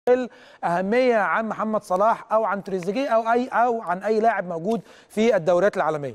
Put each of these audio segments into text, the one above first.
اهميه عن محمد صلاح او عن تريزيجيه او اي او عن اي لاعب موجود في الدوريات العالميه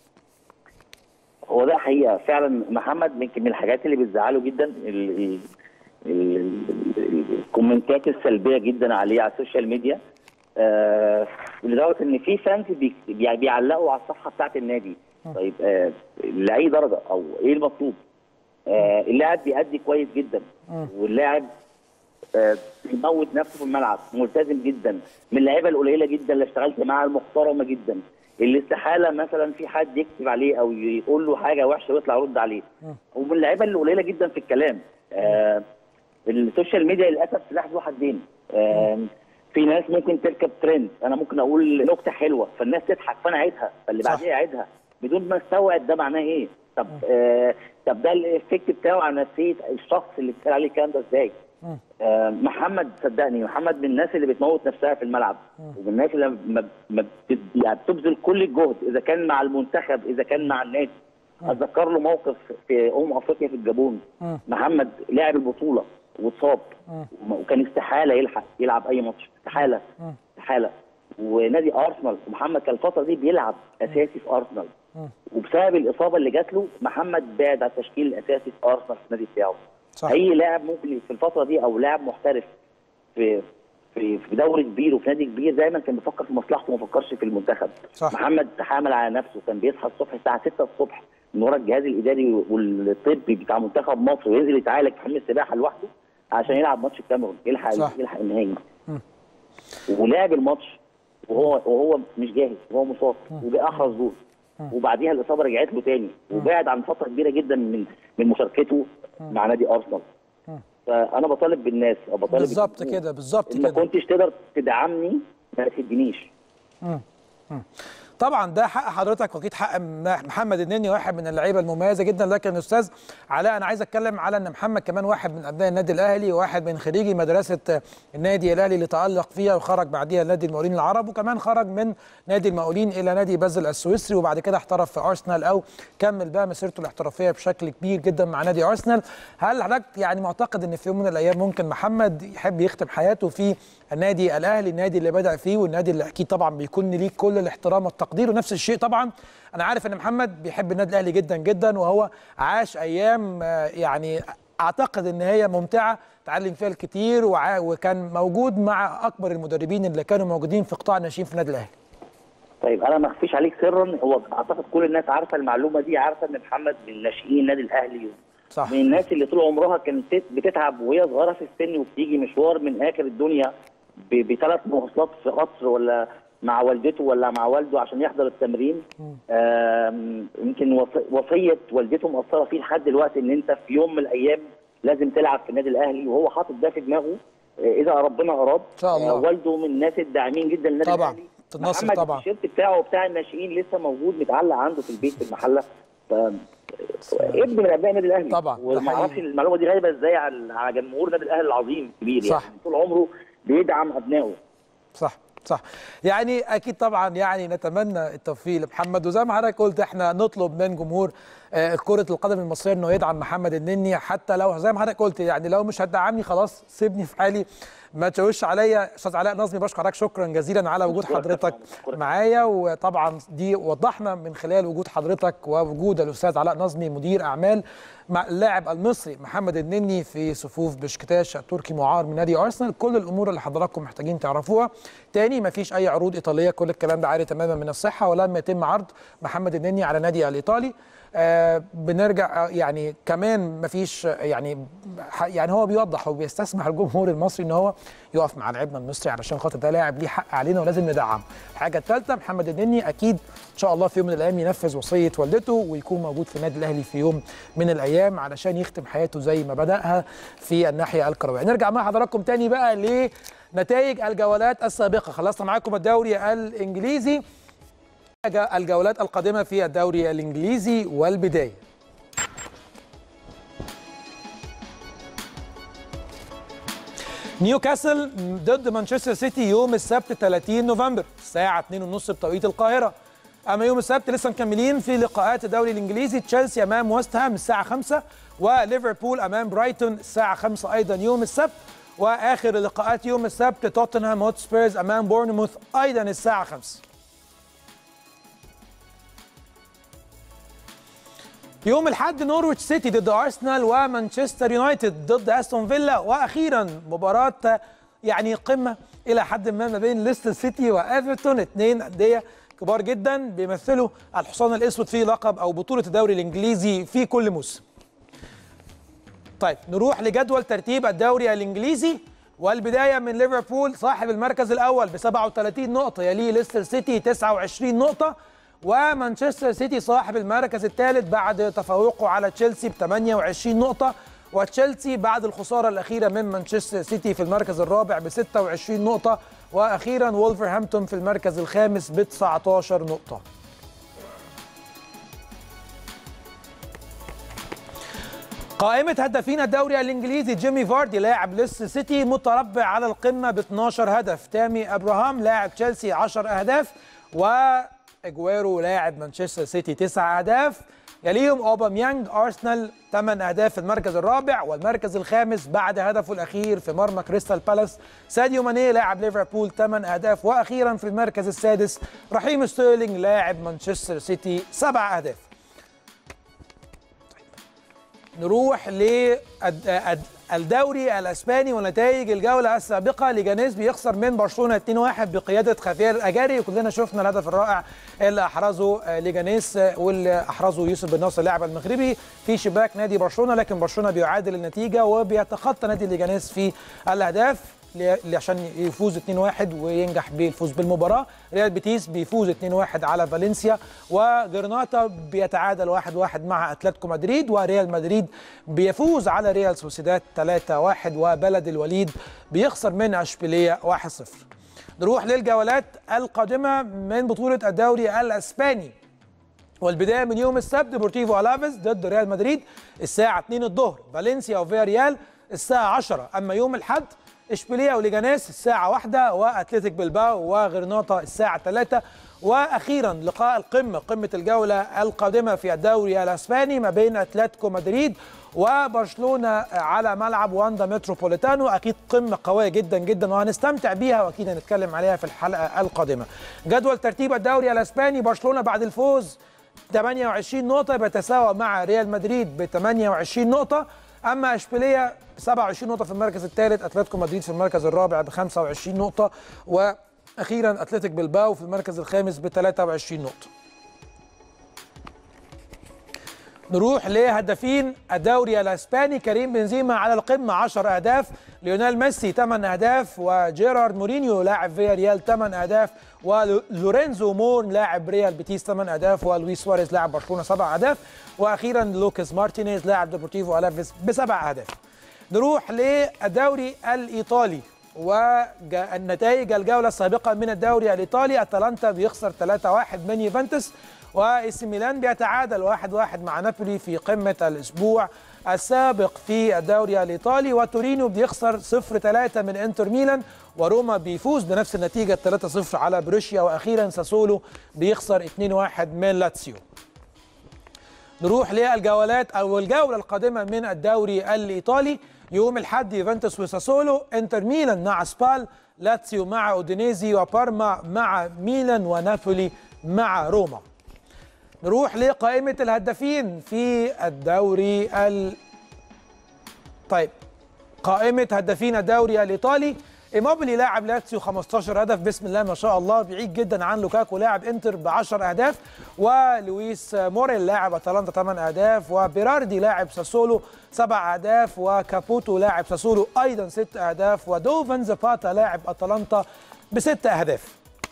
هو ده حقيقه فعلا محمد يمكن من الحاجات اللي بتزعله جدا ال- ال- ال- ال- الكومنتات السلبيه جدا عليه على السوشيال ميديا آه لدرجه ان في فانز بي- بي- بيعلقوا على الصفحه بتاعت النادي طيب آه لاي درجه او ايه المطلوب؟ آه اللاعب بيأدي كويس جدا واللاعب آه، بيموت نفسه في الملعب ملتزم جدا من اللعيبه القليله جدا اللي اشتغلت معاها المحترمه جدا اللي استحاله مثلا في حد يكتب عليه او يقول له حاجه وحشه ويطلع يرد عليه ومن اللعيبه اللي قليله جدا في الكلام آه السوشيال ميديا للاسف سلاح ذو حدين آه في ناس ممكن تركب ترند انا ممكن اقول نكته حلوه فالناس تضحك فانا اعيدها فاللي صح. بعديها يعيدها بدون ما استوعب ده معناه ايه طب آه طب ده الافكت بتاعه على نفسيه الشخص اللي اتقال عليه الكلام ده ازاي آه، محمد صدقني محمد من الناس اللي بتموت نفسها في الملعب ومن الناس اللي ما ما بت- يعني بتبذل كل الجهد اذا كان مع المنتخب اذا كان مع النادي اتذكر له موقف في امم افريقيا في الجابون محمد لعب البطوله واتصاب وم- وكان استحاله يلحق يلعب اي ماتش استحاله استحاله ونادي ارسنال ومحمد كان الفتره دي بيلعب اساسي في ارسنال وبسبب الاصابه اللي جات له محمد بعد عن التشكيل الاساسي في ارسنال في النادي بتاعه صح. اي لاعب ممكن في الفتره دي او لاعب محترف في في في دوري كبير وفي نادي كبير دايما كان بيفكر في مصلحته وما فكرش في المنتخب صح. محمد تحامل على نفسه كان بيصحى الصبح الساعه 6 الصبح من ورا الجهاز الاداري والطبي بتاع منتخب مصر وينزل يتعالج في حمام السباحه لوحده عشان يلعب ماتش الكاميرون يلحق صح. يلحق النهائي ولعب الماتش وهو وهو مش جاهز وهو مصاب وبأحرز جول وبعديها الاصابه رجعت له تاني وبعد عن فتره كبيره جدا من من مشاركته مع نادي ارسنال فانا بطالب بالناس او بطالب بالظبط بالجمهور كده بالظبط ان ما كده كنتش تقدر تدعمني ما تدينيش طبعا ده حق حضرتك واكيد حق م- محمد النني واحد من اللعيبه المميزه جدا لكن استاذ علاء انا عايز اتكلم على ان محمد كمان واحد من ابناء النادي الاهلي وواحد من خريجي مدرسه النادي الاهلي اللي تالق فيها وخرج بعديها نادي المقاولين العرب وكمان خرج من نادي المقاولين الى نادي بازل السويسري وبعد كده احترف في ارسنال او كمل بقى مسيرته الاحترافيه بشكل كبير جدا مع نادي ارسنال هل حضرتك يعني معتقد ان في يوم من الايام ممكن محمد يحب يختم حياته في النادي الاهلي النادي اللي بدا فيه والنادي اللي اكيد طبعا بيكون ليه كل الاحترام والتقدير ونفس الشيء طبعا انا عارف ان محمد بيحب النادي الاهلي جدا جدا وهو عاش ايام آه، يعني اعتقد ان هي ممتعه تعلم فيها الكثير وع- وكان موجود مع اكبر المدربين اللي كانوا موجودين في قطاع الناشئين في النادي الاهلي طيب انا ما اخفيش عليك سرا هو اعتقد كل الناس عارفه المعلومه دي عارفه ان محمد من ناشئين النادي الاهلي صح من الناس اللي طول عمرها كانت بت- بتتعب وهي صغيره في السن وبتيجي مشوار من اخر الدنيا ب- بثلاث مواصلات في قطر ولا مع والدته ولا مع والده عشان يحضر التمرين آم، يمكن وص- وصيه والدته مأثره فيه لحد دلوقتي ان انت في يوم من الايام لازم تلعب في النادي الاهلي وهو حاطط ده في دماغه آه، اذا ربنا اراد إن شاء الله. آه، والده من الناس الداعمين جدا للنادي طبعا. الاهلي النصر محمد طبعا. التيشيرت بتاعه بتاع الناشئين لسه موجود متعلق عنده في البيت في المحله ف ابن من ابناء النادي الاهلي طبعا، ده وما اعرفش حقيقي. المعلومه دي غايبه ازاي على على جمهور النادي الاهلي العظيم الكبير صح. يعني طول عمره بيدعم ابنائه صح صح يعني اكيد طبعا يعني نتمنى التوفيق لمحمد وزي ما حضرتك قلت احنا نطلب من جمهور آه، كرة القدم المصرية انه يدعم محمد النني حتى لو زي ما حضرتك قلت يعني لو مش هتدعمني خلاص سيبني في حالي ما تشوش عليا استاذ علاء نظمي بشكر حضرتك شكرا جزيلا على وجود أشكرك حضرتك طبعاً، أشكرك. معايا وطبعا دي وضحنا من خلال وجود حضرتك ووجود الاستاذ علاء نظمي مدير اعمال مع اللاعب المصري محمد النني في صفوف بشكتاش التركي معار من نادي ارسنال كل الامور اللي حضراتكم محتاجين تعرفوها تاني مفيش اي عروض ايطاليه كل الكلام ده عاري تماما من الصحه ولم يتم عرض محمد النني على نادي الايطالي آه بنرجع آه، يعني كمان مفيش آه، يعني ح- يعني هو بيوضح وبيستسمح الجمهور المصري ان هو يقف مع لاعبنا المصري علشان خاطر ده لاعب ليه حق علينا ولازم ندعمه. الحاجه الثالثه محمد النني اكيد ان شاء الله في يوم من الايام ينفذ وصيه والدته ويكون موجود في النادي الاهلي في يوم من الايام علشان يختم حياته زي ما بداها في الناحيه الكرويه. نرجع مع حضراتكم تاني بقى لنتائج الجولات السابقه، خلصنا معاكم الدوري الانجليزي الجولات القادمه في الدوري الانجليزي والبدايه. نيوكاسل ضد مانشستر سيتي يوم السبت 30 نوفمبر الساعة 2:30 بتوقيت القاهرة. أما يوم السبت لسه مكملين في لقاءات الدوري الإنجليزي تشيلسي أمام ويست هام الساعة 5 وليفربول أمام برايتون الساعة 5 أيضا يوم السبت واخر لقاءات يوم السبت توتنهام هوتسبيرز امام بورنموث ايضا الساعه 5 يوم الاحد نورويتش سيتي ضد ارسنال ومانشستر يونايتد ضد استون فيلا واخيرا مباراه يعني قمه الى حد ما ما بين ليستر سيتي وايفرتون اثنين انديه كبار جدا بيمثلوا الحصان الاسود في لقب او بطوله الدوري الانجليزي في كل موسم. طيب نروح لجدول ترتيب الدوري الانجليزي والبدايه من ليفربول صاحب المركز الاول ب 37 نقطه يليه ليستر سيتي 29 نقطه ومانشستر سيتي صاحب المركز الثالث بعد تفوقه على تشيلسي ب 28 نقطه وتشيلسي بعد الخساره الاخيره من مانشستر سيتي في المركز الرابع ب 26 نقطه واخيرا وولفرهامبتون في المركز الخامس ب 19 نقطه قائمة هدافين الدوري الانجليزي جيمي فاردي لاعب ليستر سيتي متربع على القمة ب 12 هدف، تامي ابراهام لاعب تشيلسي 10 اهداف واجويرو لاعب مانشستر سيتي 9 اهداف، يليهم اوباميانج ارسنال 8 اهداف في المركز الرابع والمركز الخامس بعد هدفه الاخير في مرمى كريستال بالاس ساديو ماني لاعب ليفربول 8 اهداف واخيرا في المركز السادس رحيم ستيرلينج لاعب مانشستر سيتي 7 اهداف. نروح للدوري الاسباني ونتائج الجوله السابقه ليجانيس بيخسر من برشلونه 2-1 بقياده خافير الاجاري وكلنا شفنا الهدف الرائع اللي احرزه ليجانيس واللي احرزه يوسف بن ناصر اللاعب المغربي في شباك نادي برشلونه لكن برشلونه بيعادل النتيجه وبيتخطى نادي ليجانيس في الاهداف عشان يفوز 2-1 وينجح بالفوز بالمباراه ريال بيتيس بيفوز 2-1 على فالنسيا وجرناطه بيتعادل 1-1 مع اتلتيكو مدريد وريال مدريد بيفوز على ريال سوسيداد 3-1 وبلد الوليد بيخسر من اشبيليه 1-0 نروح للجولات القادمه من بطوله الدوري الاسباني والبدايه من يوم السبت ديبورتيفو الافيز ضد ريال مدريد الساعه 2 الظهر فالنسيا وفيا ريال الساعه 10 اما يوم الاحد اشبيليه وليجانيس الساعة واحدة واتلتيك بلباو وغرناطة الساعة 3 واخيرا لقاء القمة قمة الجولة القادمة في الدوري الاسباني ما بين اتلتيكو مدريد وبرشلونة على ملعب واندا متروبوليتانو اكيد قمة قوية جدا جدا وهنستمتع بيها واكيد هنتكلم عليها في الحلقة القادمة جدول ترتيب الدوري الاسباني برشلونة بعد الفوز 28 نقطة بيتساوى مع ريال مدريد ب 28 نقطة اما اشبيليه 27 نقطه في المركز الثالث اتلتيكو مدريد في المركز الرابع ب 25 نقطه واخيرا اتلتيك بلباو في المركز الخامس ب 23 نقطه نروح لهدافين الدوري الاسباني كريم بنزيما على القمه 10 اهداف ليونيل ميسي 8 اهداف وجيرارد مورينيو لاعب فيا ريال 8 اهداف ولورينزو مور لاعب ريال بيتيس 8 اهداف ولويس سواريز لاعب برشلونه 7 اهداف واخيرا لوكاس مارتينيز لاعب ديبورتيفو الافيس بسبع اهداف نروح للدوري الايطالي والنتائج الجوله السابقه من الدوري الايطالي اتلانتا بيخسر 3-1 من يوفنتوس واي ميلان بيتعادل 1-1 مع نابولي في قمه الاسبوع السابق في الدوري الايطالي وتورينو بيخسر 0-3 من انتر ميلان وروما بيفوز بنفس النتيجه 3-0 على بروشيا واخيرا ساسولو بيخسر 2-1 من لاتسيو نروح للجولات او الجوله القادمه من الدوري الايطالي يوم الاحد يوفنتوس وساسولو انتر ميلان مع سبال لاتسيو مع اودينيزي وبارما مع ميلان ونابولي مع روما نروح لقائمه الهدافين في الدوري ال طيب قائمه هدافين الدوري الايطالي ايموبيلي لاعب لاتسيو 15 هدف بسم الله ما شاء الله بعيد جدا عن لوكاكو لاعب انتر ب 10 اهداف ولويس موريل لاعب اتلانتا 8 اهداف وبيراردي لاعب ساسولو 7 اهداف وكابوتو لاعب ساسولو ايضا 6 اهداف ودوفن زاباتا لاعب اتلانتا بست اهداف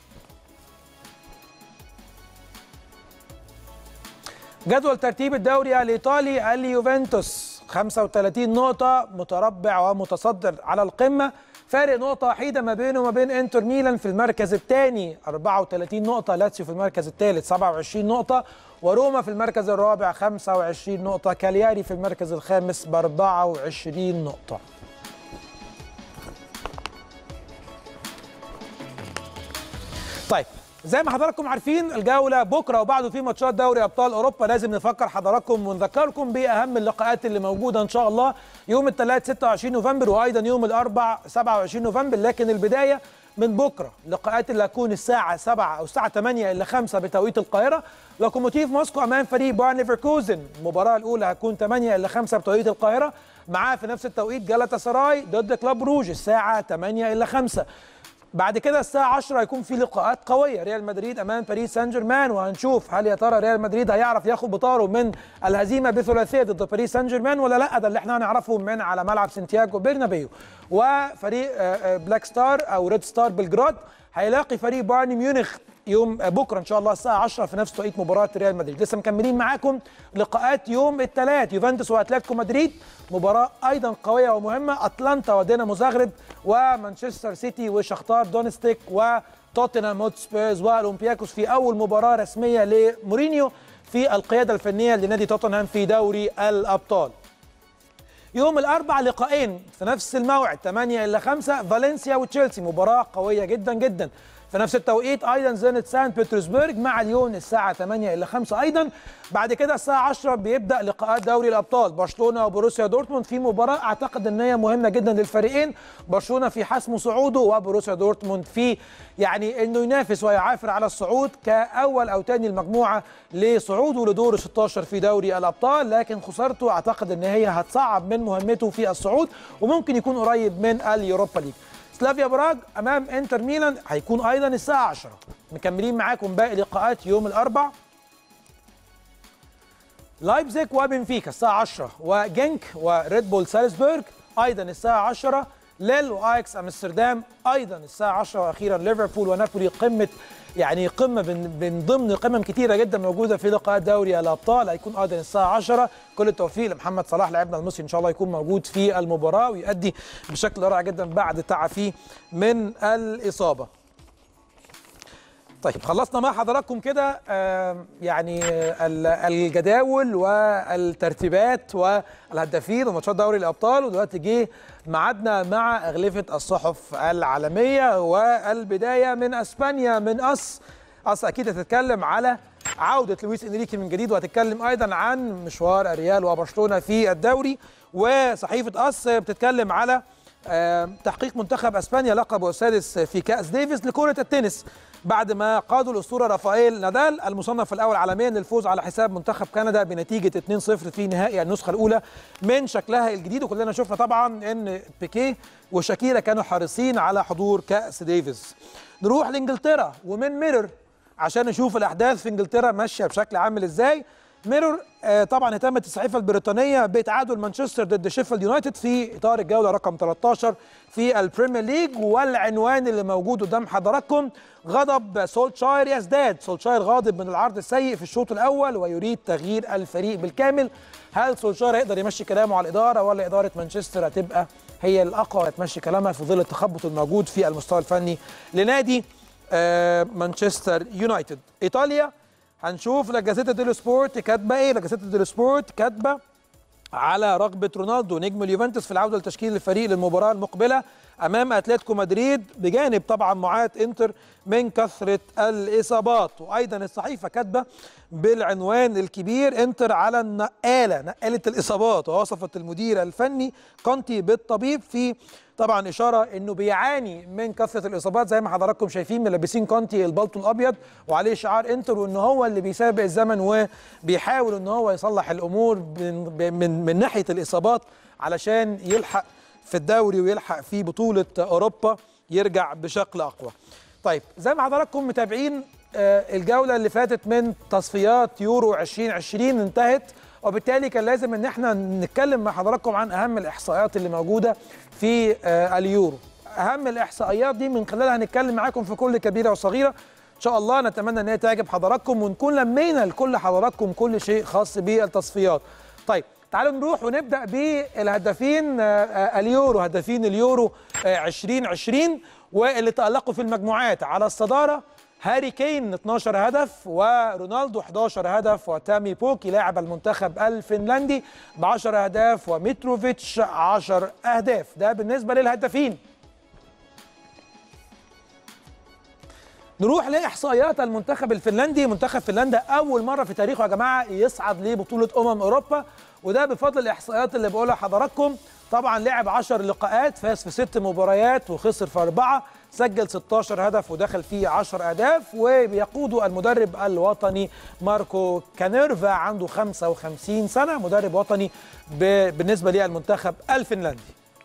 جدول ترتيب الدوري الايطالي اليوفنتوس 35 نقطة متربع ومتصدر على القمة فارق نقطة وحيدة ما بينه وما بين انتر ميلان في المركز الثاني 34 نقطة لاتسيو في المركز الثالث 27 نقطة وروما في المركز الرابع 25 نقطة كالياري في المركز الخامس ب 24 نقطة طيب زي ما حضراتكم عارفين الجوله بكره وبعده في ماتشات دوري ابطال اوروبا لازم نفكر حضراتكم ونذكركم باهم اللقاءات اللي موجوده ان شاء الله يوم الثلاث 26 نوفمبر وايضا يوم الاربع 27 نوفمبر لكن البدايه من بكره اللقاءات اللي هتكون الساعه 7 او الساعه 8 الا 5 بتوقيت القاهره لوكوموتيف موسكو امام فريق بايرن ليفركوزن المباراه الاولى هتكون 8 الا 5 بتوقيت القاهره معاه في نفس التوقيت جالاتا سراي ضد كلاب روج الساعه 8 الا 5 بعد كده الساعة 10 هيكون في لقاءات قوية ريال مدريد أمام باريس سان جيرمان وهنشوف هل يا ترى ريال مدريد هيعرف ياخد بطاره من الهزيمة بثلاثية ضد باريس سان جيرمان ولا لا ده اللي احنا هنعرفه من على ملعب سانتياغو برنابيو وفريق بلاك ستار أو ريد ستار بلجراد هيلاقي فريق بايرن ميونخ يوم بكره ان شاء الله الساعه 10 في نفس توقيت مباراه ريال مدريد لسه مكملين معاكم لقاءات يوم الثلاث يوفنتوس واتلتيكو مدريد مباراه ايضا قويه ومهمه اتلانتا ودينامو زاغرب ومانشستر سيتي وشختار دونستيك وتوتنهام هوتسبيرز واولمبياكوس في اول مباراه رسميه لمورينيو في القياده الفنيه لنادي توتنهام في دوري الابطال يوم الاربع لقاءين في نفس الموعد 8 الا 5 فالنسيا وتشيلسي مباراه قويه جدا جدا في نفس التوقيت ايضا زينت سان بطرسبرج مع ليون الساعه 8 الا 5 ايضا بعد كده الساعه 10 بيبدا لقاءات دوري الابطال برشلونه وبروسيا دورتموند في مباراه اعتقد ان هي مهمه جدا للفريقين برشلونه في حسم صعوده وبروسيا دورتموند في يعني انه ينافس ويعافر على الصعود كاول او ثاني المجموعه لصعوده لدور 16 في دوري الابطال لكن خسارته اعتقد ان هي هتصعب من مهمته في الصعود وممكن يكون قريب من اليوروبا ليج سلافيا براغ امام انتر ميلان هيكون ايضا الساعه 10 مكملين معاكم باقي لقاءات يوم الاربع لايبزيج وبنفيكا الساعه 10 وجنك وريد بول سالزبورغ ايضا الساعه 10 ليل وايكس امستردام ايضا الساعه 10 واخيرا ليفربول ونابولي قمه يعني قمه من ضمن قمم كتيره جدا موجوده في لقاءات دوري الابطال هيكون ايضا الساعه 10 كل التوفيق لمحمد صلاح لاعبنا المصري ان شاء الله يكون موجود في المباراه ويؤدي بشكل رائع جدا بعد تعافيه من الاصابه طيب خلصنا مع حضراتكم كده يعني الجداول والترتيبات والهدافين وماتشات دوري الابطال ودلوقتي جه ميعادنا مع اغلفه الصحف العالميه والبدايه من اسبانيا من اس اس اكيد هتتكلم على عوده لويس انريكي من جديد وهتتكلم ايضا عن مشوار الريال وبرشلونه في الدوري وصحيفه اس بتتكلم على تحقيق منتخب اسبانيا لقبه السادس في كاس ديفيس لكره التنس بعد ما قادوا الاسطوره رافائيل نادال المصنف الاول عالميا للفوز على حساب منتخب كندا بنتيجه 2-0 في نهائي النسخه الاولى من شكلها الجديد وكلنا شفنا طبعا ان بيكيه وشاكيرا كانوا حريصين على حضور كاس ديفيس نروح لانجلترا ومن ميرور عشان نشوف الاحداث في انجلترا ماشيه بشكل عامل ازاي ميرور آه طبعا اهتمت الصحيفه البريطانيه بتعادل مانشستر ضد شيفيلد يونايتد في اطار الجوله رقم 13 في البريمير ليج والعنوان اللي موجود قدام حضراتكم غضب سولشاير يزداد سولشاير غاضب من العرض السيء في الشوط الاول ويريد تغيير الفريق بالكامل هل سولشاير هيقدر يمشي كلامه على الاداره ولا اداره مانشستر هتبقى هي الاقوى هتمشي كلامها في ظل التخبط الموجود في المستوى الفني لنادي آه مانشستر يونايتد ايطاليا هنشوف لا جازيتا ديلو سبورت كاتبه ايه لا جازيتا ديلو سبورت كاتبه على رغبه رونالدو نجم اليوفنتوس في العوده لتشكيل الفريق للمباراه المقبله امام اتلتيكو مدريد بجانب طبعا معاه انتر من كثره الاصابات وايضا الصحيفه كاتبه بالعنوان الكبير انتر على النقاله نقاله الاصابات ووصفت المدير الفني كونتي بالطبيب في طبعا اشاره انه بيعاني من كثره الاصابات زي ما حضراتكم شايفين ملبسين كونتي البلطو الابيض وعليه شعار انتر وان هو اللي بيسابق الزمن وبيحاول ان هو يصلح الامور من, من, من ناحيه الاصابات علشان يلحق في الدوري ويلحق في بطوله اوروبا يرجع بشكل اقوى. طيب زي ما حضراتكم متابعين الجوله اللي فاتت من تصفيات يورو 2020 انتهت وبالتالي كان لازم ان احنا نتكلم مع حضراتكم عن اهم الاحصائيات اللي موجوده في اليورو اهم الاحصائيات دي من خلالها هنتكلم معاكم في كل كبيره وصغيره ان شاء الله نتمنى ان هي تعجب حضراتكم ونكون لمينا لكل حضراتكم كل شيء خاص بالتصفيات طيب تعالوا نروح ونبدا بالهدافين اليورو هدافين اليورو 2020 واللي تالقوا في المجموعات على الصداره هاري كين 12 هدف ورونالدو 11 هدف وتامي بوكي لاعب المنتخب الفنلندي ب 10 اهداف وميتروفيتش 10 اهداف ده بالنسبه للهدافين نروح لاحصائيات المنتخب الفنلندي منتخب فنلندا اول مره في تاريخه يا جماعه يصعد لبطوله امم اوروبا وده بفضل الاحصائيات اللي بقولها لحضراتكم طبعا لعب 10 لقاءات فاز في ست مباريات وخسر في اربعه سجل 16 هدف ودخل فيه 10 اهداف وبيقوده المدرب الوطني ماركو كانيرفا عنده 55 سنه مدرب وطني بالنسبه للمنتخب الفنلندي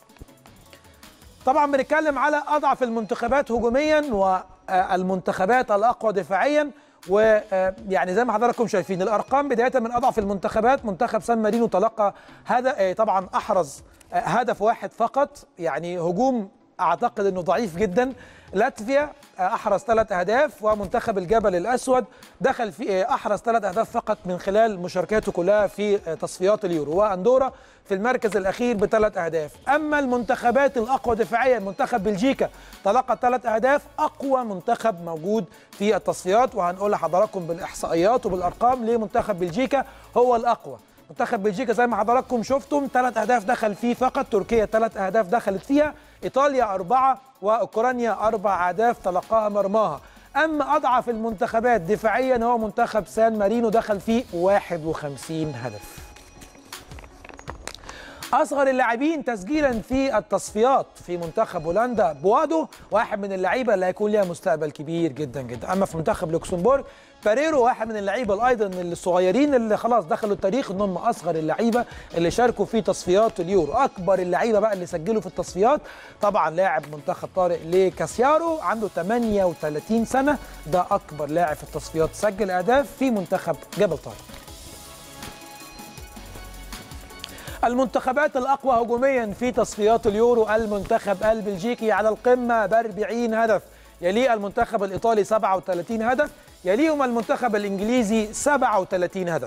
طبعا بنتكلم على اضعف المنتخبات هجوميا والمنتخبات الاقوى دفاعيا ويعني زي ما حضراتكم شايفين الارقام بدايه من اضعف المنتخبات منتخب سان مارينو تلقى هذا طبعا احرز هدف واحد فقط يعني هجوم اعتقد انه ضعيف جدا لاتفيا احرز ثلاث اهداف ومنتخب الجبل الاسود دخل في احرز ثلاث اهداف فقط من خلال مشاركاته كلها في تصفيات اليورو واندورا في المركز الاخير بثلاث اهداف اما المنتخبات الاقوى دفاعيا منتخب بلجيكا تلقى ثلاث اهداف اقوى منتخب موجود في التصفيات وهنقول لحضراتكم بالاحصائيات وبالارقام ليه منتخب بلجيكا هو الاقوى منتخب بلجيكا زي ما حضراتكم شفتم ثلاث اهداف دخل فيه فقط تركيا ثلاث اهداف دخلت فيها ايطاليا اربعه واوكرانيا اربع اهداف تلقاها مرماها اما اضعف المنتخبات دفاعيا هو منتخب سان مارينو دخل فيه 51 هدف اصغر اللاعبين تسجيلا في التصفيات في منتخب هولندا بوادو واحد من اللعيبه اللي هيكون ليها مستقبل كبير جدا جدا اما في منتخب لوكسمبورغ باريرو واحد من اللعيبه ايضا الصغيرين اللي خلاص دخلوا التاريخ ان هم اصغر اللعيبه اللي شاركوا في تصفيات اليورو اكبر اللعيبه بقى اللي سجلوا في التصفيات طبعا لاعب منتخب طارق لكاسيارو عنده 38 سنه ده اكبر لاعب في التصفيات سجل اهداف في منتخب جبل طارق المنتخبات الأقوى هجوميا في تصفيات اليورو المنتخب البلجيكي على القمة ب 40 هدف يليه المنتخب الإيطالي 37 هدف يليهم المنتخب الإنجليزي 37 هدف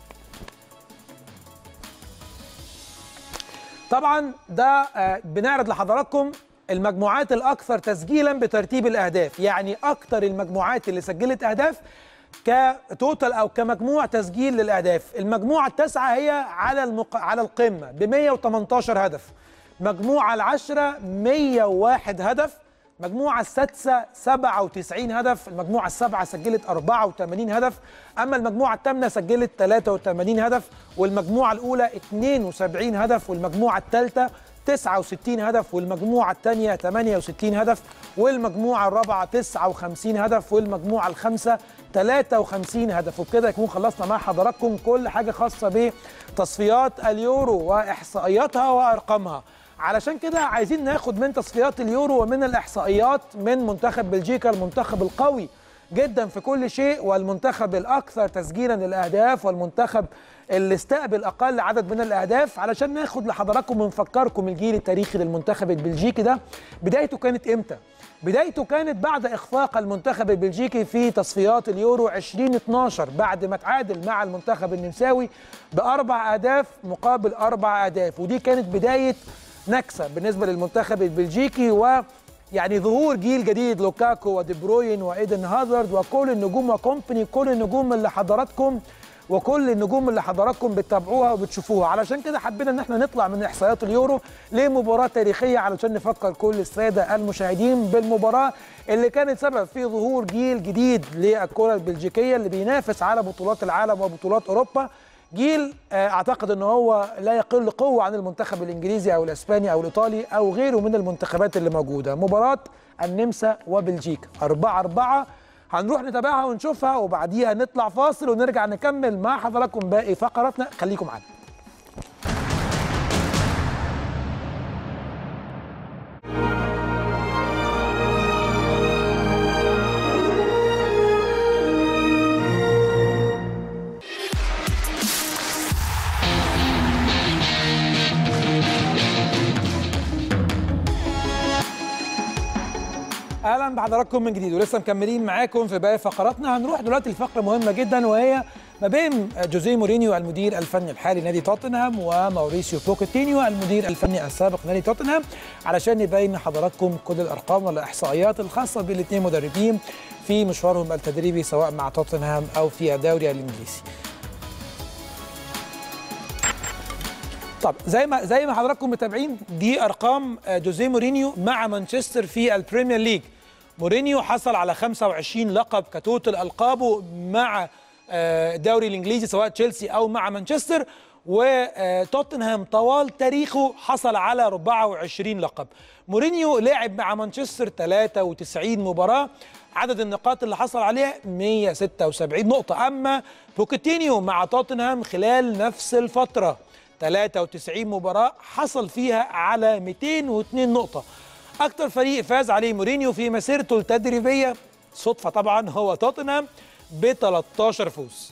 طبعا ده بنعرض لحضراتكم المجموعات الأكثر تسجيلا بترتيب الأهداف يعني أكثر المجموعات اللي سجلت أهداف كتوتال او كمجموع تسجيل للاهداف المجموعه التاسعه هي على المق... على القمه ب 118 هدف مجموعه العشره 101 هدف المجموعه السادسه 97 هدف المجموعه السابعه سجلت 84 هدف اما المجموعه الثامنه سجلت 83 هدف والمجموعه الاولى 72 هدف والمجموعه الثالثه 69 هدف والمجموعة الثانية 68 هدف والمجموعة الرابعة 59 هدف والمجموعة الخامسة 53 هدف وبكده يكون خلصنا مع حضراتكم كل حاجة خاصة بتصفيات اليورو وإحصائياتها وأرقامها علشان كده عايزين ناخد من تصفيات اليورو ومن الإحصائيات من منتخب بلجيكا المنتخب القوي جدا في كل شيء والمنتخب الأكثر تسجيلا للأهداف والمنتخب اللي استقبل اقل عدد من الاهداف علشان ناخد لحضراتكم ونفكركم الجيل التاريخي للمنتخب البلجيكي ده بدايته كانت امتى؟ بدايته كانت بعد اخفاق المنتخب البلجيكي في تصفيات اليورو 2012 بعد ما تعادل مع المنتخب النمساوي باربع اهداف مقابل اربع اهداف ودي كانت بدايه نكسه بالنسبه للمنتخب البلجيكي و يعني ظهور جيل جديد لوكاكو ودي بروين وايدن هازارد وكل النجوم وكومباني كل النجوم اللي حضراتكم وكل النجوم اللي حضراتكم بتتابعوها وبتشوفوها علشان كده حبينا ان احنا نطلع من احصائيات اليورو لمباراه تاريخيه علشان نفكر كل الساده المشاهدين بالمباراه اللي كانت سبب في ظهور جيل جديد للكره البلجيكيه اللي بينافس على بطولات العالم وبطولات اوروبا جيل اعتقد ان هو لا يقل قوه عن المنتخب الانجليزي او الاسباني او الايطالي او غيره من المنتخبات اللي موجوده مباراه النمسا وبلجيكا 4 4 هنروح نتابعها ونشوفها وبعديها نطلع فاصل ونرجع نكمل مع حضراتكم باقي فقراتنا خليكم معانا اهلا بحضراتكم من جديد ولسه مكملين معاكم في باقي فقراتنا هنروح دلوقتي لفقره مهمه جدا وهي ما بين جوزيه مورينيو المدير الفني الحالي نادي توتنهام وماوريسيو بوكيتينيو المدير الفني السابق نادي توتنهام علشان يبين لحضراتكم كل الارقام والاحصائيات الخاصه بالاثنين مدربين في مشوارهم التدريبي سواء مع توتنهام او في الدوري الانجليزي. طب زي ما زي ما حضراتكم متابعين دي ارقام جوزيه مورينيو مع مانشستر في البريمير ليج مورينيو حصل على 25 لقب كتوتل القابه مع آه، الدوري الانجليزي سواء تشيلسي او مع مانشستر وتوتنهام طوال تاريخه حصل على 24 لقب مورينيو لعب مع مانشستر 93 مباراة عدد النقاط اللي حصل عليها 176 نقطة أما بوكيتينيو مع توتنهام خلال نفس الفترة 93 مباراة حصل فيها على 202 نقطة أكتر فريق فاز عليه مورينيو في مسيرته التدريبية صدفة طبعا هو توتنهام ب 13 فوز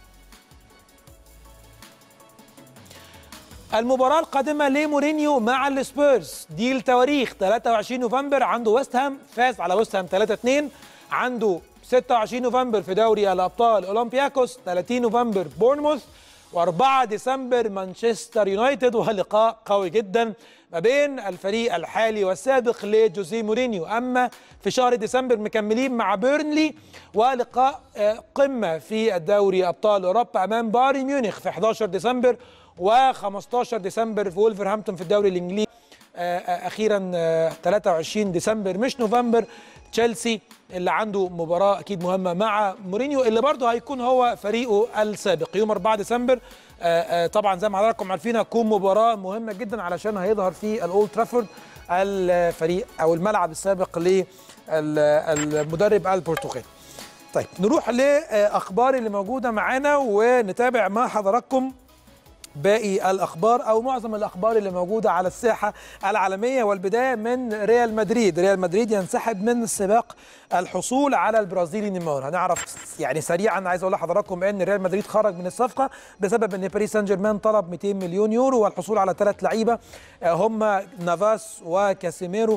المباراة القادمة لمورينيو مع السبيرز دي التواريخ 23 نوفمبر عنده ويست هام فاز على ويست هام 3-2 عنده 26 نوفمبر في دوري الأبطال أولمبياكوس 30 نوفمبر بورنموث و4 ديسمبر مانشستر يونايتد ولقاء قوي جدا ما بين الفريق الحالي والسابق لجوزيه مورينيو اما في شهر ديسمبر مكملين مع بيرنلي ولقاء آه، قمه في الدوري ابطال اوروبا امام بايرن ميونخ في 11 ديسمبر و15 ديسمبر في وولفرهامبتون في الدوري الانجليزي آه، آه، اخيرا آه، 23 ديسمبر مش نوفمبر تشيلسي اللي عنده مباراه اكيد مهمه مع مورينيو اللي برضه هيكون هو فريقه السابق يوم 4 ديسمبر آه، آه، طبعا زي ما حضراتكم عارفين هتكون مباراه مهمه جدا علشان هيظهر في الاولد ترافورد الفريق او الملعب السابق للمدرب البرتغالي طيب نروح لاخبار اللي موجوده معانا ونتابع مع حضراتكم باقي الاخبار او معظم الاخبار اللي موجوده على الساحه العالميه والبدايه من ريال مدريد ريال مدريد ينسحب من السباق الحصول على البرازيلي نيمار هنعرف يعني سريعا عايز اقول لحضراتكم ان ريال مدريد خرج من الصفقه بسبب ان باريس سان جيرمان طلب 200 مليون يورو والحصول على ثلاث لعيبه آه، هم نافاس وكاسيميرو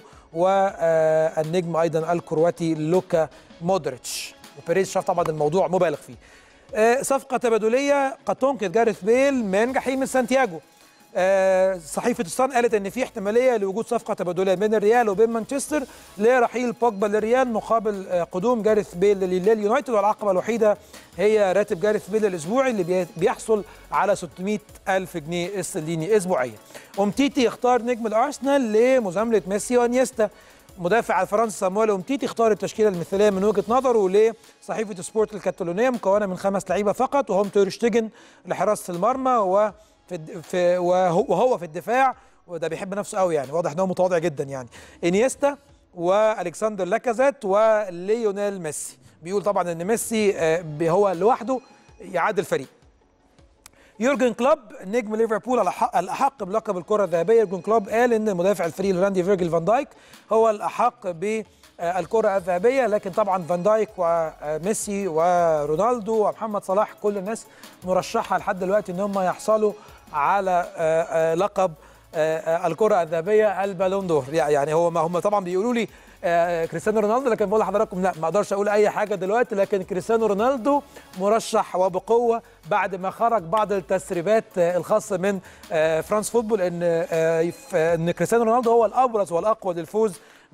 والنجم ايضا الكرواتي لوكا مودريتش وبيريز شاف طبعا الموضوع مبالغ فيه آه، صفقة تبادلية قد تنقذ جاريث بيل من جحيم سانتياغو آه، صحيفة الصن قالت ان في احتمالية لوجود صفقة تبادلية بين الريال وبين مانشستر لرحيل بوجبا للريال مقابل آه، قدوم جاريث بيل لل- لليونايتد والعقبة الوحيدة هي راتب جاريث بيل الاسبوعي اللي بي- بيحصل على 600 ألف جنيه استرليني اسبوعيا أمتيتي يختار نجم الأرسنال لمزاملة ميسي وانيستا مدافع الفرنسي صامويل اومتيتي اختار التشكيله المثاليه من وجهه نظره لصحيفه سبورت الكتالونيه مكونه من خمس لعيبه فقط وهم تيرشتيجن لحراسه المرمى وفي الد- في وهو وهو في الدفاع وده بيحب نفسه قوي يعني واضح ان هو متواضع جدا يعني انيستا والكسندر لاكازيت وليونيل ميسي بيقول طبعا ان ميسي آه، هو لوحده يعادل فريق يورجن كلوب نجم ليفربول الأحق, الأحق بلقب الكرة الذهبية يورجن كلوب قال إن مدافع الفريق الهولندي فيرجيل فان دايك هو الأحق بالكرة الذهبية لكن طبعا فان دايك وميسي ورونالدو ومحمد صلاح كل الناس مرشحة لحد دلوقتي إن هم يحصلوا على آه، آه، لقب آه، آه، الكرة الذهبية البالون دور يعني هو ما هم طبعا بيقولوا لي آه، كريستيانو رونالدو لكن بقول لحضراتكم لا ما اقدرش اقول اي حاجه دلوقتي لكن كريستيانو رونالدو مرشح وبقوه بعد ما خرج بعض التسريبات آه، الخاصه من آه، فرانس فوتبول ان آه، يف- ان كريستيانو رونالدو هو الابرز والاقوى للفوز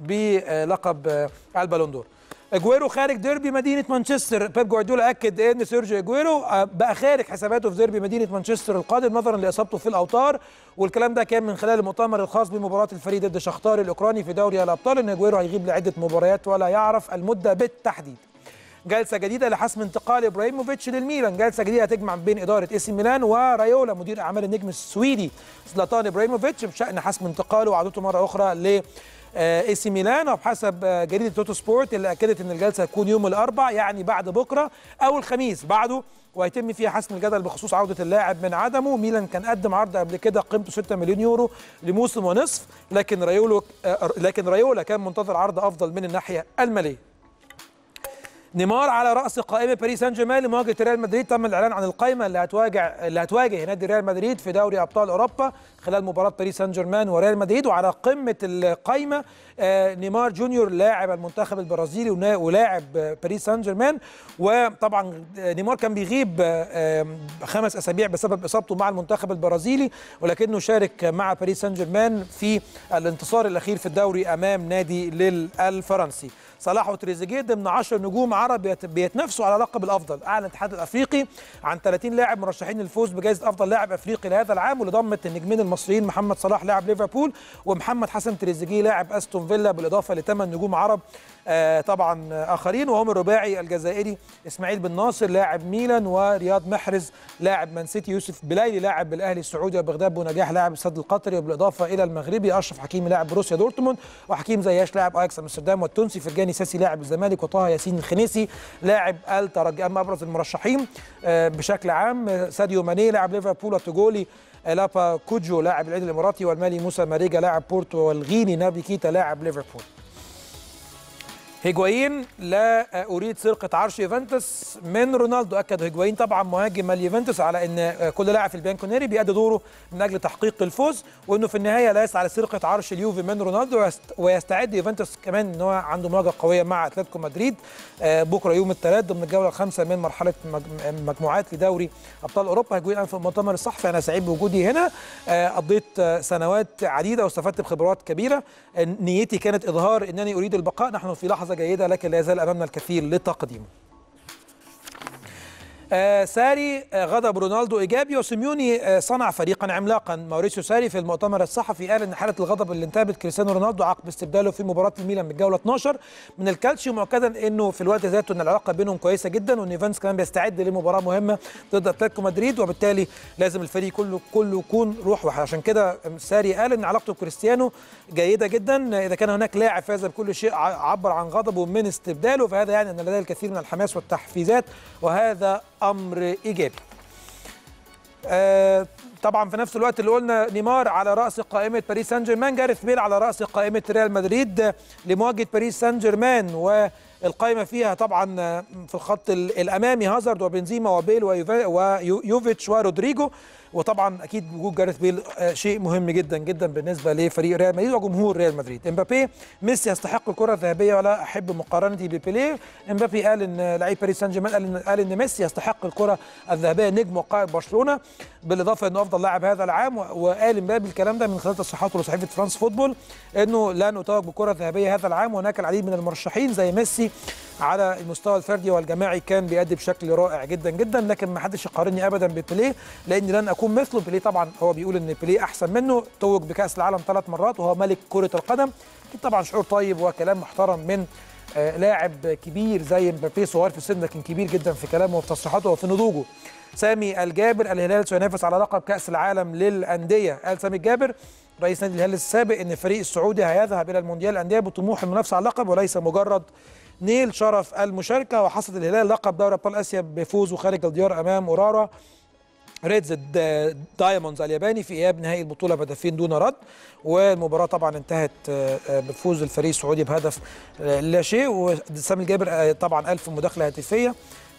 بلقب آه، البالون دور اجويرو خارج ديربي مدينه مانشستر بيب جوارديولا اكد ان سيرجيو اجويرو آه، بقى خارج حساباته في ديربي مدينه مانشستر القادم نظرا لاصابته في الاوتار والكلام ده كان من خلال المؤتمر الخاص بمباراه الفريق ضد شختار الاوكراني في دوري الابطال ان اجويرو هيغيب لعده مباريات ولا يعرف المده بالتحديد جلسه جديده لحسم انتقال ابراهيموفيتش للميلان جلسه جديده تجمع بين اداره اي سي ميلان ورايولا مدير اعمال النجم السويدي زلاتان ابراهيموفيتش بشان حسم انتقاله وعودته مره اخرى ل اي سي ميلان وبحسب آه، جريده توتو سبورت اللي اكدت ان الجلسه هتكون يوم الاربع يعني بعد بكره او الخميس بعده وهيتم فيها حسم الجدل بخصوص عوده اللاعب من عدمه ميلان كان قدم عرض قبل كده قيمته 6 مليون يورو لموسم ونصف لكن رايولو آه، لكن رايولا كان منتظر عرض افضل من الناحيه الماليه نيمار على راس قائمه باريس سان جيرمان لمواجهه ريال مدريد تم الاعلان عن القائمه اللي هتواجه اللي هتواجه نادي ريال مدريد في دوري ابطال اوروبا خلال مباراه باريس سان جيرمان وريال مدريد وعلى قمه القائمه آه، نيمار جونيور لاعب المنتخب البرازيلي ونا- ولاعب آه، باريس سان جيرمان وطبعا آه، نيمار كان بيغيب آه، آه، خمس اسابيع بسبب اصابته مع المنتخب البرازيلي ولكنه شارك مع باريس سان جيرمان في الانتصار الاخير في الدوري امام نادي ليل الفرنسي صلاح وتريزيجيه ضمن 10 نجوم عرب بيت- بيتنافسوا على لقب الافضل اعلن الاتحاد الافريقي عن 30 لاعب مرشحين للفوز بجائزه افضل لاعب افريقي لهذا العام واللي ضمت النجمين المصريين محمد صلاح لاعب ليفربول ومحمد حسن تريزيجيه لاعب استون فيلا بالاضافه لثمان نجوم عرب آه طبعا اخرين وهم الرباعي الجزائري اسماعيل بن ناصر لاعب ميلان ورياض محرز لاعب مان سيتي يوسف بلايلي لاعب بالاهلي السعودي وبغداد بونجاح لاعب السد القطري وبالاضافه الى المغربي اشرف حكيمي لاعب بروسيا دورتموند وحكيم زياش لاعب اياكس امستردام والتونسي فرجاني ساسي لاعب الزمالك وطه ياسين الخنيسي لاعب الترجي اما ابرز المرشحين آه بشكل عام ساديو ماني لاعب ليفربول والتوجولي لابا كوجو لاعب العين الاماراتي والمالي موسى ماريجا لاعب بورتو والغيني نابي كيتا لاعب ليفربول هيجوايين لا اريد سرقه عرش يوفنتوس من رونالدو اكد هيجوايين طبعا مهاجم اليوفنتوس على ان كل لاعب في البيانكونيري بيأدي دوره من اجل تحقيق الفوز وانه في النهايه لا يسعى لسرقه عرش اليوفي من رونالدو ويستعد يوفنتوس كمان ان هو عنده مواجهه قويه مع اتلتيكو مدريد بكره يوم الثلاث ضمن الجوله الخامسه من مرحله مجموعات لدوري ابطال اوروبا هيجوايين انا في المؤتمر الصحفي انا سعيد بوجودي هنا قضيت سنوات عديده واستفدت بخبرات كبيره نيتي كانت اظهار انني اريد البقاء نحن في لحظه جيده لكن لا يزال امامنا الكثير لتقديمه آه ساري آه غضب رونالدو ايجابي وسيميوني آه صنع فريقا عملاقا ماوريسيو ساري في المؤتمر الصحفي قال ان حاله الغضب اللي انتابت كريستيانو رونالدو عقب استبداله في مباراه الميلان بالجوله 12 من الكالتشيو مؤكدا انه في الوقت ذاته ان العلاقه بينهم كويسه جدا وان ايفانس كمان بيستعد لمباراه مهمه ضد اتلتيكو مدريد وبالتالي لازم الفريق كله كله يكون روح واحد عشان كده ساري قال ان علاقته بكريستيانو جيده جدا اذا كان هناك لاعب فاز بكل شيء عبر عن غضبه من استبداله فهذا يعني ان لديه الكثير من الحماس والتحفيزات وهذا امر ايجابي. آه طبعا في نفس الوقت اللي قلنا نيمار على راس قائمه باريس سان جيرمان جاريث بيل على راس قائمه ريال مدريد لمواجهه باريس سان جيرمان والقائمه فيها طبعا في الخط الامامي هازارد وبنزيما وبيل ويوفيتش ورودريجو وطبعا اكيد وجود جاريث بيل شيء مهم جدا جدا بالنسبه لفريق ريال مدريد وجمهور ريال مدريد امبابي ميسي يستحق الكره الذهبيه ولا احب مقارنتي ببيليه امبابي قال ان لعيب باريس سان جيرمان قال ان قال ان ميسي يستحق الكره الذهبيه نجم وقائد برشلونه بالاضافه انه افضل لاعب هذا العام وقال امبابي الكلام ده من خلال تصريحاته لصحيفه فرانس فوتبول انه لن اتوج بالكره الذهبيه هذا العام وهناك العديد من المرشحين زي ميسي على المستوى الفردي والجماعي كان بيأدي بشكل رائع جدا جدا لكن ما حدش يقارني ابدا ببيليه لاني لن اكون مثله بيليه طبعا هو بيقول ان بيليه احسن منه توج بكاس العالم ثلاث مرات وهو ملك كره القدم اكيد طبعا شعور طيب وكلام محترم من آه لاعب كبير زي مبابي صغير في السن لكن كبير جدا في كلامه وفي تصريحاته وفي نضوجه سامي الجابر الهلال سينافس على لقب كاس العالم للانديه قال سامي الجابر رئيس نادي الهلال السابق ان الفريق السعودي هيذهب الى المونديال الانديه بطموح المنافسه على اللقب وليس مجرد نيل شرف المشاركه وحصد الهلال لقب دوري ابطال اسيا بفوزه خارج الديار امام اورارا ريدز دايموندز الياباني في اياب نهائي البطوله بهدفين دون رد والمباراه طبعا انتهت بفوز الفريق السعودي بهدف لا شيء وسامي الجابر طبعا قال في مداخله هاتفيه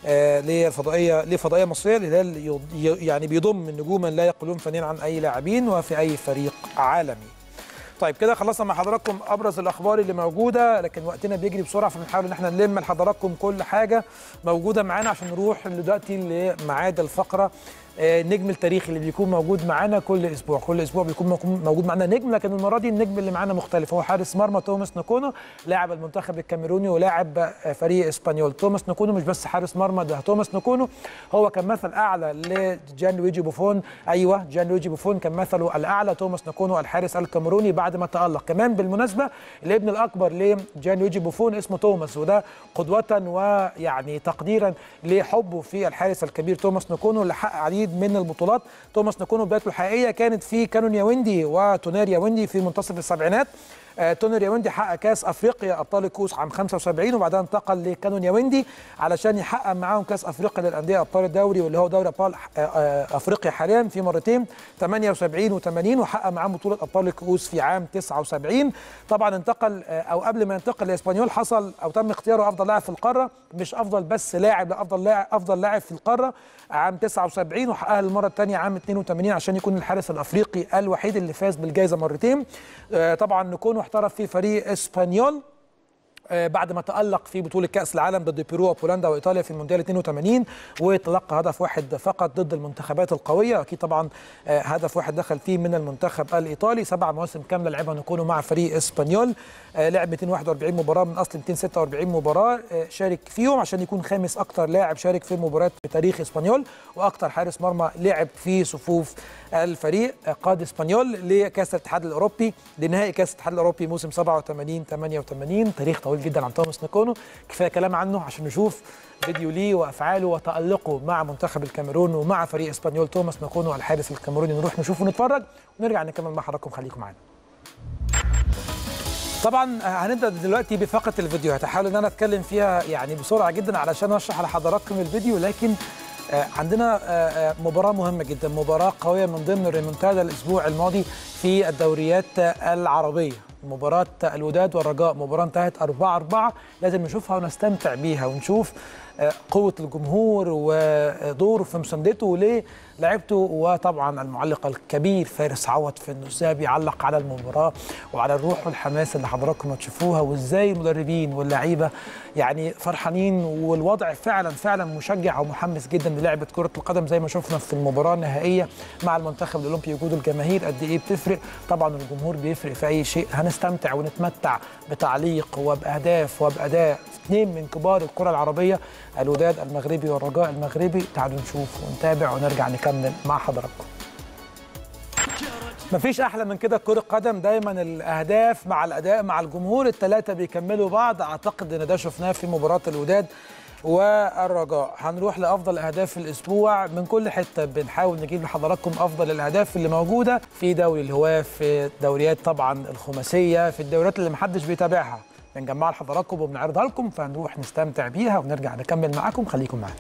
لفضائيه لفضائيه مصريه الهلال يعني بيضم نجوما لا يقلون فنيا عن اي لاعبين وفي اي فريق عالمي. طيب كده خلصنا مع حضراتكم ابرز الاخبار اللي موجوده لكن وقتنا بيجري بسرعه فبنحاول ان احنا نلم لحضراتكم كل حاجه موجوده معانا عشان نروح دلوقتي لميعاد الفقره النجم التاريخي اللي بيكون موجود معانا كل اسبوع كل اسبوع بيكون موجود معانا نجم لكن المره دي النجم اللي معانا مختلف هو حارس مرمى توماس نكونو لاعب المنتخب الكاميروني ولاعب فريق اسبانيول توماس نكونو مش بس حارس مرمى ده توماس نكونو هو كان مثل اعلى لجان لويجي بوفون ايوه جان لويجي بوفون كان مثله الاعلى توماس نكونو الحارس الكاميروني بعد ما تالق كمان بالمناسبه الابن الاكبر لجان لويجي بوفون اسمه توماس وده قدوه ويعني تقديرا لحبه في الحارس الكبير توماس نكونو اللي حقق عديد من البطولات توماس نكونو بدايته الحقيقيه كانت في كانون ياوندي وتونير ياوندي في منتصف السبعينات آه تونر ياوندي حقق كاس افريقيا ابطال الكؤوس عام 75 وبعدها انتقل لكانون ياوندي علشان يحقق معاهم كاس افريقيا للانديه ابطال الدوري واللي هو دوري ابطال آه آه افريقيا حاليا في مرتين 78 و80 وحقق معاهم بطوله ابطال الكؤوس في عام 79 طبعا انتقل او قبل ما ينتقل لاسبانيول حصل او تم اختياره افضل لاعب في القاره مش افضل بس لاعب لا افضل لاعب افضل لاعب في القاره عام 79 وحققها للمره الثانيه عام 82 عشان يكون الحارس الافريقي الوحيد اللي فاز بالجائزه مرتين طبعا نكون احترف في فريق اسبانيول بعد ما تألق في بطولة كأس العالم ضد بيرو وبولندا وإيطاليا في المونديال 82 وتلقى هدف واحد فقط ضد المنتخبات القوية أكيد طبعا هدف واحد دخل فيه من المنتخب الإيطالي سبع مواسم كاملة لعبها نكونوا مع فريق إسبانيول لعب 241 مباراة من أصل 246 مباراة شارك فيهم عشان يكون خامس أكثر لاعب شارك في مباريات في تاريخ إسبانيول وأكثر حارس مرمى لعب في صفوف الفريق قاد إسبانيول لكأس الاتحاد الأوروبي لنهائي كأس الاتحاد الأوروبي موسم 87 88 تاريخ طويل طويل جدا عن توماس نكونو كفايه كلام عنه عشان نشوف فيديو ليه وافعاله وتالقه مع منتخب الكاميرون ومع فريق اسبانيول توماس نكونو الحارس الكاميروني نروح نشوف ونتفرج ونرجع نكمل مع حضراتكم خليكم معانا طبعا هنبدا دلوقتي بفقره الفيديو هحاول ان انا اتكلم فيها يعني بسرعه جدا علشان اشرح لحضراتكم الفيديو لكن عندنا مباراة مهمة جدا مباراة قوية من ضمن الريمونتادا الأسبوع الماضي في الدوريات العربية مباراة الوداد والرجاء مباراة انتهت 4 4 لازم نشوفها ونستمتع بيها ونشوف قوة الجمهور ودوره في مساندته وليه لعبته وطبعا المعلق الكبير فارس عوض في انه ازاي بيعلق على المباراه وعلى الروح والحماس اللي حضراتكم هتشوفوها وازاي المدربين واللعيبه يعني فرحانين والوضع فعلا فعلا مشجع ومحمس جدا للعبه كره القدم زي ما شفنا في المباراه النهائيه مع المنتخب الاولمبي وجود الجماهير قد ايه بتفرق طبعا الجمهور بيفرق في اي شيء هنستمتع ونتمتع بتعليق وباهداف وباداء اثنين من كبار الكره العربيه الوداد المغربي والرجاء المغربي تعالوا نشوف ونتابع ونرجع نكمل مع حضراتكم مفيش احلى من كده كره قدم دايما الاهداف مع الاداء مع الجمهور الثلاثه بيكملوا بعض اعتقد ان ده شفناه في مباراه الوداد والرجاء هنروح لافضل اهداف الاسبوع من كل حته بنحاول نجيب لحضراتكم افضل الاهداف اللي موجوده في دوري الهواه في دوريات طبعا الخماسيه في الدوريات اللي محدش بيتابعها بنجمعها لحضراتكم وبنعرضها لكم فهنروح نستمتع بيها ونرجع نكمل معاكم خليكم معانا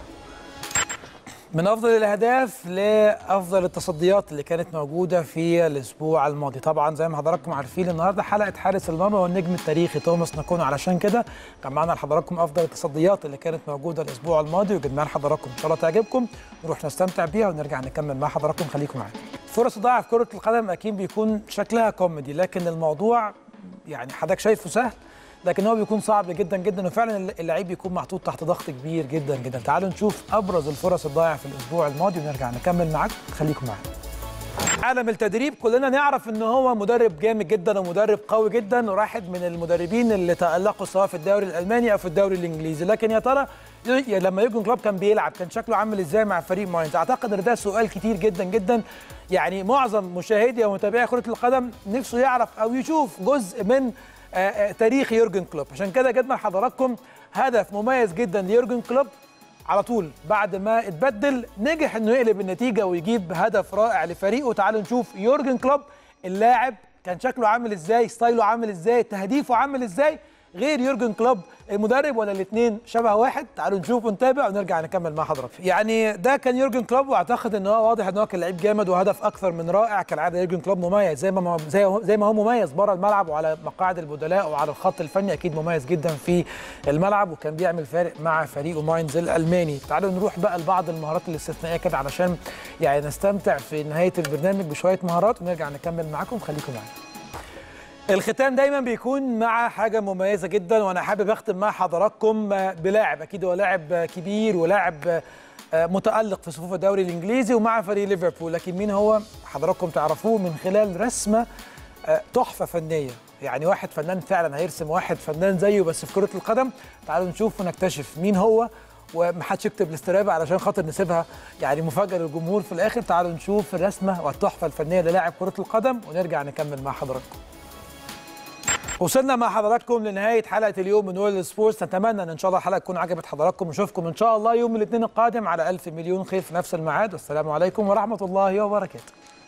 من افضل الاهداف لافضل التصديات اللي كانت موجوده في الاسبوع الماضي طبعا زي ما حضراتكم عارفين النهارده حلقه حارس المرمى والنجم التاريخي توماس نكونو علشان كده جمعنا لحضراتكم افضل التصديات اللي كانت موجوده الاسبوع الماضي وجبناها لحضراتكم ان شاء الله تعجبكم نروح نستمتع بيها ونرجع نكمل مع حضراتكم خليكم معانا فرص ضايعه في كره القدم اكيد بيكون شكلها كوميدي لكن الموضوع يعني حضرتك شايفه سهل لكن هو بيكون صعب جدا جدا وفعلا اللعيب بيكون محطوط تحت ضغط كبير جدا جدا تعالوا نشوف ابرز الفرص الضائعه في الاسبوع الماضي ونرجع نكمل معاكم خليكم معانا عالم التدريب كلنا نعرف ان هو مدرب جامد جدا ومدرب قوي جدا وواحد من المدربين اللي تالقوا سواء في الدوري الالماني او في الدوري الانجليزي لكن يا ترى لما يورجن كلوب كان بيلعب كان شكله عامل ازاي مع فريق ماينز اعتقد ان ده سؤال كتير جدا جدا يعني معظم مشاهدي ومتابعي كره القدم نفسه يعرف او يشوف جزء من تاريخ يورجن كلوب عشان كده جبنا لحضراتكم هدف مميز جدا ليورجن كلوب على طول بعد ما اتبدل نجح انه يقلب النتيجه ويجيب هدف رائع لفريقه تعالوا نشوف يورجن كلوب اللاعب كان شكله عامل ازاي ستايله عامل ازاي تهديفه عامل ازاي غير يورجن كلوب المدرب ولا الاثنين شبه واحد تعالوا نشوف ونتابع ونرجع نكمل مع حضراتكم يعني ده كان يورجن كلوب واعتقد ان هو واضح ان هو كان لعيب جامد وهدف اكثر من رائع كالعاده يورجن كلوب مميز زي ما زي زي ما هو مميز بره الملعب وعلى مقاعد البدلاء وعلى الخط الفني اكيد مميز جدا في الملعب وكان بيعمل فارق مع فريقه ماينز الالماني تعالوا نروح بقى لبعض المهارات الاستثنائيه كده علشان يعني نستمتع في نهايه البرنامج بشويه مهارات ونرجع نكمل معاكم خليكم معانا الختام دايما بيكون مع حاجه مميزه جدا وانا حابب اختم مع حضراتكم بلاعب اكيد هو لاعب كبير ولاعب متالق في صفوف الدوري الانجليزي ومع فريق ليفربول لكن مين هو حضراتكم تعرفوه من خلال رسمه تحفه فنيه يعني واحد فنان فعلا هيرسم واحد فنان زيه بس في كره القدم تعالوا نشوف ونكتشف مين هو ومحدش يكتب الاسترابه علشان خاطر نسيبها يعني مفاجاه للجمهور في الاخر تعالوا نشوف الرسمه والتحفه الفنيه للاعب كره القدم ونرجع نكمل مع حضراتكم وصلنا مع حضراتكم لنهايه حلقه اليوم من ويل سبورتس نتمنى ان ان شاء الله الحلقه تكون عجبت حضراتكم ونشوفكم ان شاء الله يوم الاثنين القادم على الف مليون خير في نفس الميعاد والسلام عليكم ورحمه الله وبركاته